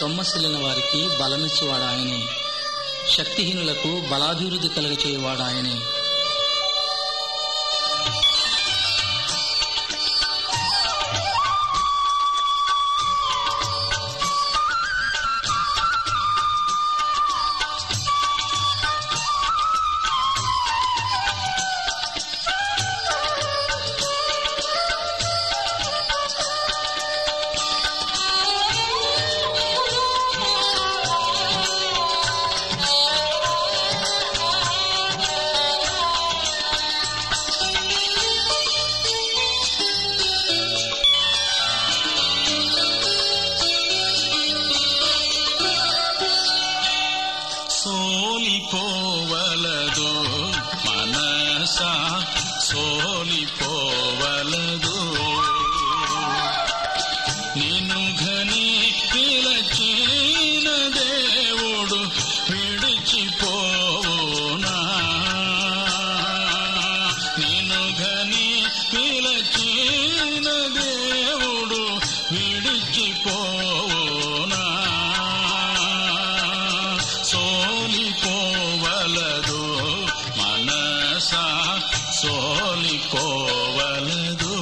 సొమ్మసిల్లిన వారికి బలమిచ్చువాడు ఆయనే శక్తిహీనులకు బలాభివృద్ధి కలుగచేయువాడు ఆయనే సోలిపోవలదు మనస సోలిపోవలదు నిన్ను ఘని పిలచిన దేవుడు విడిచిపోవునా నిన్ను ఘని పిలచిన దేవుడు విడిచిపోవునా సోలిపోవలదు మనస సోలిపోవలదు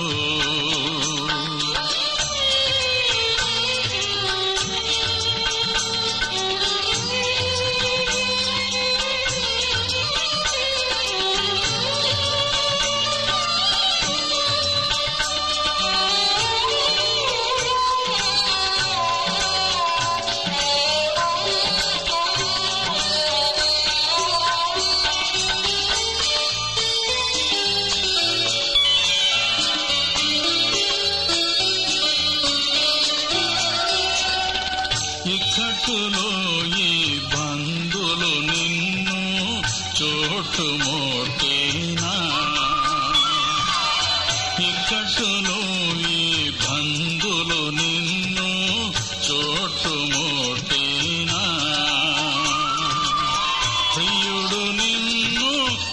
ఇక్కట్టులో ఈ బంధులు నిన్ను చోటుమోటేనా ఇక్కట్టులో ఈ బంధులు నిన్ను చోటుమోటేనా ప్రియుడు నిన్ను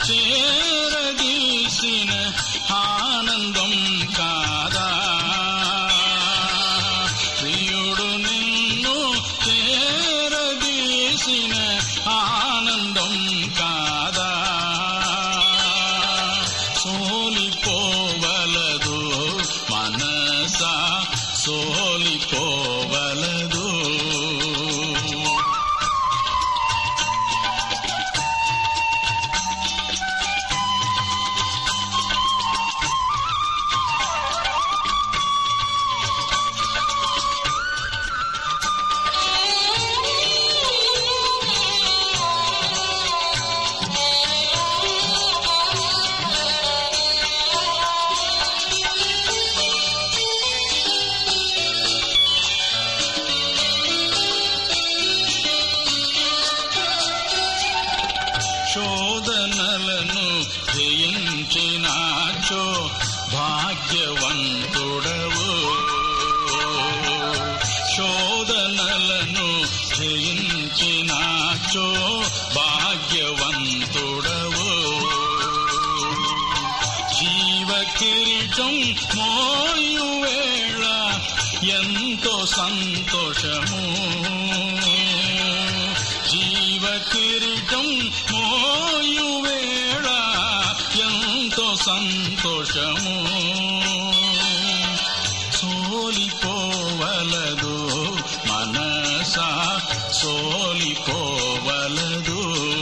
చేరదీసిన ఆనందం కాదా ప్రియుడు నిన్ను చేరదీసిన ఆనందం కాదా సోలిపోవలదు మనస సోలిపోవలదు శోధనలను జయించినాచో భాగ్యవంతుడవు శోధనలను జయించినాచో భాగ్యవంతుడవు జీవ కిరీటం మోయు వేళ ఎంతో సంతోషము జీవ కిరీటం మోయు వేళ ఎంతో సంతోషము సోలిపోవలదు మనస సోలిపోవలదు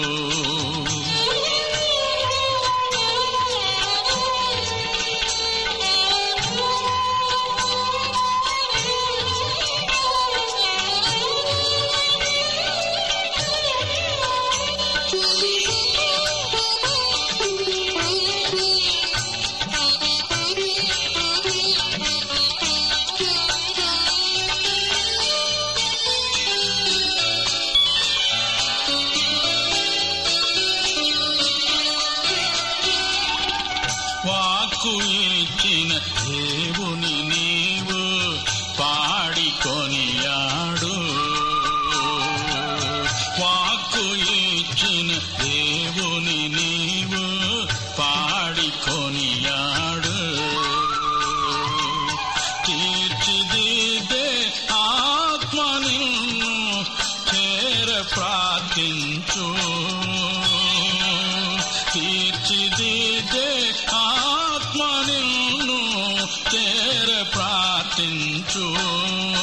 వాక్కు ఇచ్చిన దేవుని నీవు పాడికొనియాడు వాక్కు ఇచ్చిన దేవుని నీవు పాడికొనియాడు తీర్చిదిద్దే ఆత్మ నిన్ను ప్రార్థించు తీర్చిదిద్దే ఆత్మ నిన్ను చేర ప్రార్థించు